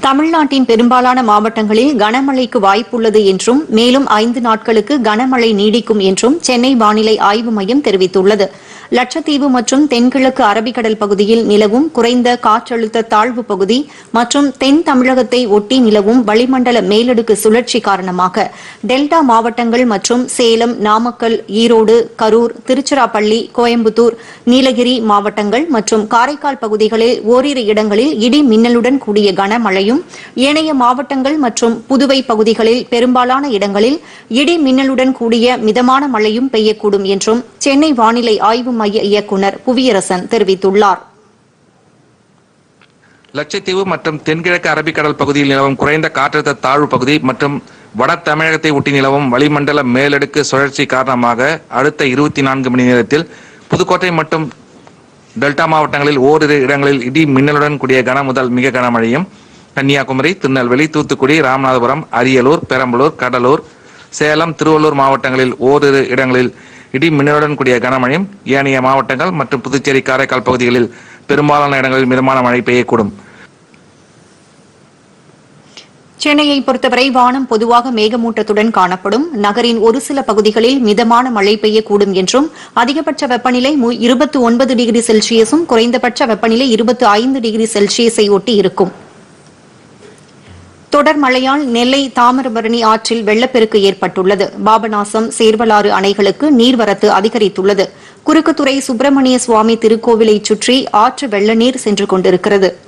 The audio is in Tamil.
தமிழ்நாட்டின் பெரும்பாலான மாவட்டங்களில் கனமழைக்கு வாய்ப்புள்ளது என்றும் மேலும் ஐந்து நாட்களுக்கு கனமழை நீடிக்கும் என்றும் சென்னை வானிலை ஆய்வு மையம் தெரிவித்துள்ளது லட்சத்தீவு மற்றும் தென்கிழக்கு அரபிக்கடல் பகுதியில் நிலவும் குறைந்த காற்றழுத்த தாழ்வு பகுதி மற்றும் தென் தமிழகத்தை ஒட்டி நிலவும் வளிமண்டல மேலடுக்கு சுழற்சி காரணமாக டெல்டா மாவட்டங்கள் மற்றும் சேலம் நாமக்கல் ஈரோடு கரூர் திருச்சிராப்பள்ளி கோயம்புத்தூர் நீலகிரி மாவட்டங்கள் மற்றும் காரைக்கால் பகுதிகளில் ஓரிரு இடங்களில் இடி மின்னலுடன் கூடிய கனமழையும் ஏனைய மாவட்டங்கள் மற்றும் புதுவை பகுதிகளில் பெரும்பாலான இடங்களில் இடி மின்னலுடன் கூடிய மிதமான மழையும் பெய்யக்கூடும் என்றும் சென்னை வானிலை ஆய்வு மைய இயக்குநர் புவியரசன் தெரிவித்துள்ளார் லட்சத்தீவு மற்றும் தென்கிழக்கு அரபிக்கடல் பகுதியில் நிலவும் குறைந்த காற்றழுத்த தாழ்வு பகுதி மற்றும் வட தமிழகத்தை ஒட்டி நிலவும் வளிமண்டல மேலடுக்கு சுழற்சி காரணமாக அடுத்த இருபத்தி நான்கு மணி நேரத்தில் புதுக்கோட்டை மற்றும் டெல்டா மாவட்டங்களில் ஓரிரு இடங்களில் இடி மின்னலுடன் கூடிய கன முதல் மிக கனமழையும் கன்னியாகுமரி திருநெல்வேலி தூத்துக்குடி ராமநாதபுரம் அரியலூர் பெரம்பலூர் கடலூர் சேலம் திருவள்ளூர் மாவட்டங்களில் ஓரிரு இடங்களில் இடி மின்னலுடன் கூடிய கனமழையும் ஏனைய மாவட்டங்கள் மற்றும் புதுச்சேரி காரைக்கால் பகுதிகளில் பெரும்பாலான இடங்களில் மிதமான மழை பெய்யக்கூடும் சென்னையை பொறுத்தவரை வானம் பொதுவாக மேகமூட்டத்துடன் காணப்படும் நகரின் ஒரு சில பகுதிகளில் மிதமான மழை பெய்யக்கூடும் என்றும் அதிகபட்ச வெப்பநிலை இருபத்தி ஒன்பது டிகிரி செல்சியஸும் குறைந்தபட்ச வெப்பநிலை இருபத்தி ஐந்து டிகிரி செல்சியஸை ஒட்டி இருக்கும் தொடர் மழையால் நெல்லை தாமிரபரணி ஆற்றில் வெள்ளப்பெருக்கு ஏற்பட்டுள்ளது பாபநாசம் சேர்வலாறு அணைகளுக்கு நீர்வரத்து அதிகரித்துள்ளது குறுக்குத்துறை சுப்பிரமணிய சுவாமி திருக்கோவிலை சுற்றி ஆற்று வெள்ள நீர் சென்று கொண்டிருக்கிறது